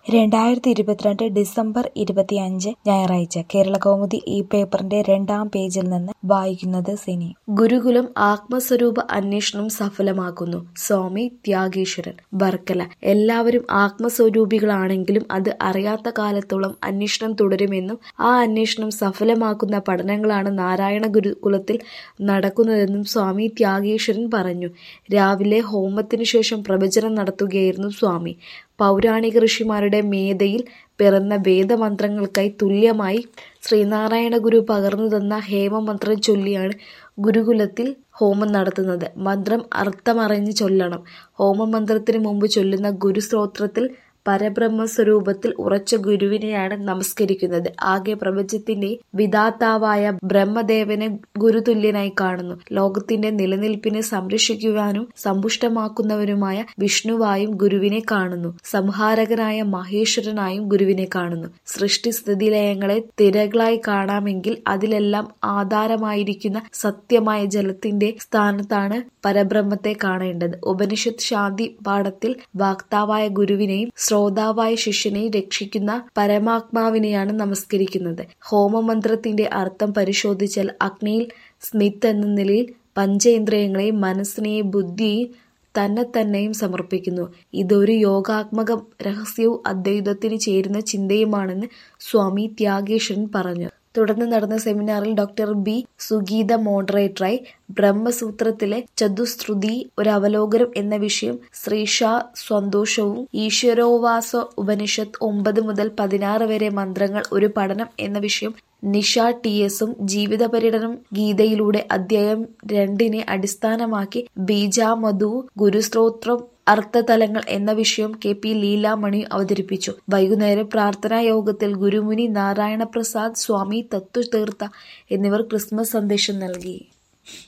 രണ്ടായിരത്തി ഇരുപത്തിരണ്ട് ഡിസംബർ ഇരുപത്തിയഞ്ച് ഞായറാഴ്ച കേരളകൗമുദി ഈ പേപ്പറിന്റെ രണ്ടാം പേജിൽ നിന്ന് വായിക്കുന്നത് സിനി ഗുരുകുലം ആത്മസ്വരൂപ അന്വേഷണം സഫലമാക്കുന്നു സ്വാമി ത്യാഗേശ്വരൻ വർക്കല എല്ലാവരും ആത്മസ്വരൂപികളാണെങ്കിലും അത് അറിയാത്ത കാലത്തോളം അന്വേഷണം തുടരുമെന്നും ആ അന്വേഷണം സഫലമാക്കുന്ന പഠനങ്ങളാണ് നാരായണ ഗുരുകുലത്തിൽ നടക്കുന്നതെന്നും സ്വാമി ത്യാഗേശ്വരൻ പറഞ്ഞു രാവിലെ ഹോമത്തിനു ശേഷം പ്രവചനം നടത്തുകയായിരുന്നു സ്വാമി പൗരാണിക ഋഷിമാരുടെ മേധയിൽ പിറന്ന വേദമന്ത്രങ്ങൾക്കായി തുല്യമായി ശ്രീനാരായണ ഗുരു പകർന്നു തന്ന ഹേമമന്ത്രം ചൊല്ലിയാണ് ഗുരുകുലത്തിൽ ഹോമം നടത്തുന്നത് മന്ത്രം അർത്ഥമറിഞ്ഞ് ചൊല്ലണം ഹോമമന്ത്രത്തിന് മുമ്പ് ചൊല്ലുന്ന ഗുരുസ്തോത്രത്തിൽ പരബ്രഹ്മ സ്വരൂപത്തിൽ ഉറച്ച ഗുരുവിനെയാണ് നമസ്കരിക്കുന്നത് ആകെ പ്രപഞ്ചത്തിന്റെ വിധാതാവായ ബ്രഹ്മദേവനെ ഗുരുതുല്യനായി കാണുന്നു ലോകത്തിന്റെ നിലനിൽപ്പിനെ സംരക്ഷിക്കുവാനും സമ്പുഷ്ടമാക്കുന്നവനുമായ വിഷ്ണുവായും ഗുരുവിനെ കാണുന്നു സംഹാരകനായ മഹേശ്വരനായും ഗുരുവിനെ കാണുന്നു സൃഷ്ടിസ്ഥിതി ലയങ്ങളെ തിരകളായി കാണാമെങ്കിൽ അതിലെല്ലാം ആധാരമായിരിക്കുന്ന സത്യമായ ജലത്തിന്റെ സ്ഥാനത്താണ് പരബ്രഹ്മത്തെ കാണേണ്ടത് ഉപനിഷത്ത് ശാന്തി പാഠത്തിൽ വാക്താവായ ഗുരുവിനെയും ശ്രോതാവായ ശിഷ്യനെയും രക്ഷിക്കുന്ന പരമാത്മാവിനെയാണ് നമസ്കരിക്കുന്നത് ഹോമമന്ത്രത്തിന്റെ അർത്ഥം പരിശോധിച്ചാൽ അഗ്നിയിൽ സ്മിത്ത് എന്ന നിലയിൽ പഞ്ചേന്ദ്രിയങ്ങളെയും മനസ്സിനെയും ബുദ്ധിയെയും തന്നെ തന്നെയും സമർപ്പിക്കുന്നു ഇതൊരു യോഗാത്മക രഹസ്യവും അദ്വൈതത്തിന് ചേരുന്ന ചിന്തയുമാണെന്ന് സ്വാമി ത്യാഗേശ്വരൻ പറഞ്ഞു തുടർന്ന് നടന്ന സെമിനാറിൽ ഡോക്ടർ ബി സുഗീത മോഡറേറ്ററായി ബ്രഹ്മസൂത്രത്തിലെ ചതുശ്രുതി ഒരു അവലോകനം എന്ന വിഷയം ശ്രീഷാ സന്തോഷവും ഈശ്വരോവാസ ഉപനിഷത്ത് ഒമ്പത് മുതൽ പതിനാറ് വരെ മന്ത്രങ്ങൾ ഒരു പഠനം എന്ന വിഷയം നിഷ ടി എസും ജീവിത പര്യടനം ഗീതയിലൂടെ അധ്യായം രണ്ടിനെ അടിസ്ഥാനമാക്കി ബീജാമധു ഗുരുസ്ത്രോത്രം അർത്ഥതലങ്ങൾ എന്ന വിഷയം കെ പി ലീലാമണി അവതരിപ്പിച്ചു വൈകുന്നേരം പ്രാർത്ഥനാ യോഗത്തിൽ ഗുരുമുനി നാരായണ പ്രസാദ് സ്വാമി തത്വതീർത്ഥ എന്നിവർ ക്രിസ്മസ് സന്ദേശം നൽകി